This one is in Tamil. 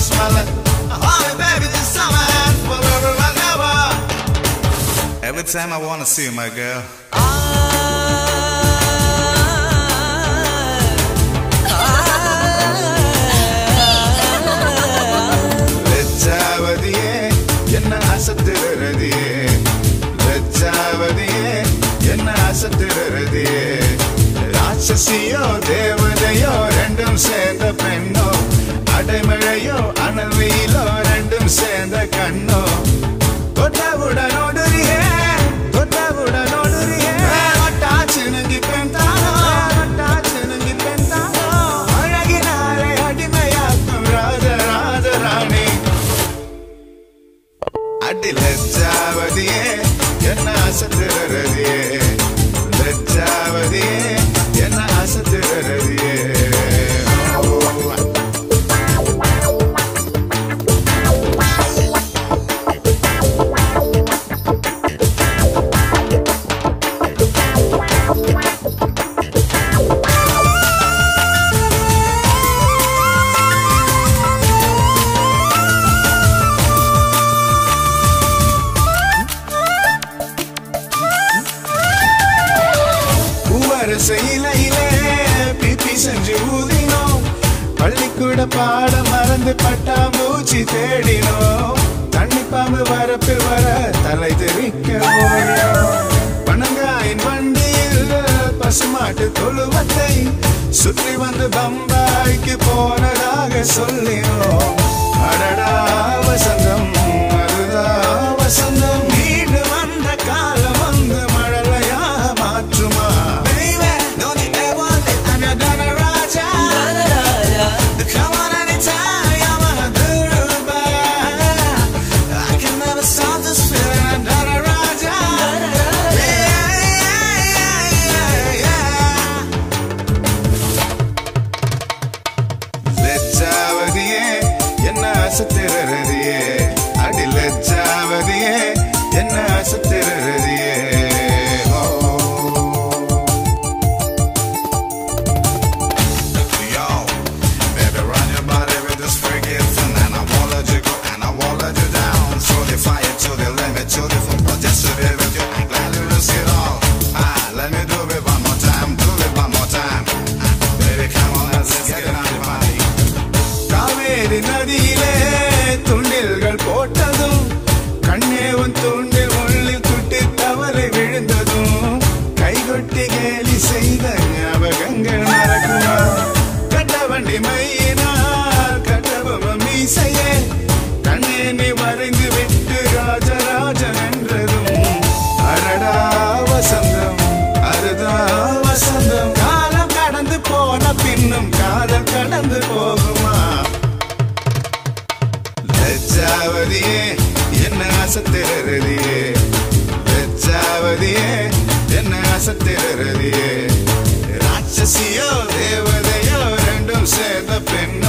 smell it. Honey, baby, this summer and forever and ever. Every time I wanna see you, my girl. லஜ்ஜாவதியே என்ன அசத்துறதியே லஜ்ஜாவதியே என்ன அசத்துறதியே ராட்சசியோ தேவதையோ ரெண்டும் சேர்ந்த பெண்ணோ அடைமழையோ அனல் வெயிலோ ரெண்டும் சேர்ந்த கண்ணோ தொட்டவுடன் ஓடுறியே தொட்டவுடன் ஓடுறியே ஒட்டாச்சு நங்கி பெண் தானோ ஒட்டாச்சு நங்கி பெண் தானோ அழகினாலே அடிமையாக்கும் ராஜ ராஜ ராணி அடி லஜ்ஜாவதியே என்ன அசத்துறதியே லஜ்ஜாவதியே என்ன அசத்துறதியே பூவரச இலையிலே பிப்பி செஞ்சு ஊதினோம் பள்ளிக்கூட பாடம் மறந்து பட்டாம்பூச்சி தேடினோம் தண்ணி பாம்பு வரப்பில் வர தலை தெரிக்க ஓடினோம் பனங்காயின் வண்டியில் பசுமாட்டு தொழுவத்தை சுற்றி வந்து பம்பாய்க்கு போனதாக சொல்லினோம் அடடா வசந்தம் அதுதான் வசந்தம் மீண்டு வந்த காலம் வந்து மழலையாக மாற்றுமா Baby, don't you ever let I'm your Donna Raja. Come on anytime, you're my Durba. I can never stop this feeling, I'm Donna Raja. Yeah, yeah, yeah, yeah. லஜ்ஜாவதியே என்ன அசத்திரதியே அடி லஜ்ஜாவதியே என்ன அசத்திரதியே Yo, baby, run your body with this freaky thing, and I won't let you go, and I won't let you down. So the fire to the limit, to the full, but just to be with you, I'm glad you risk it all. Ah, let me do it one more time, do it one more time. Ah, baby, come on, let's get it on the body. Kaveri நதியிலே துண்டில்கள் போட்டதும் கண்ணே உன் தூண்டில் உள்ளில் துட்டி தவறி விழுந்ததும் கைகொட்டி கேலி செய்த ஞாபகங்கள் மறக்குமா கட்ட வண்டி மையினால் கட்டபொம்ம மீசையே கண்ணே நீ வரைந்து விட்டு ராஜராஜன் என்றதும் அடடா வசந்தம் அதுதா வசந்தம் காலம் கடந்து போன பின்னும் காதல் கடந்து போகுமா லஜ்ஜாவதியே என்ன அசத்திரதியே லஜ்ஜாவதியே என்ன அசத்திரதியே ராட்சசியோ தேவதையோ ரெண்டும் சேர்ந்த பெண்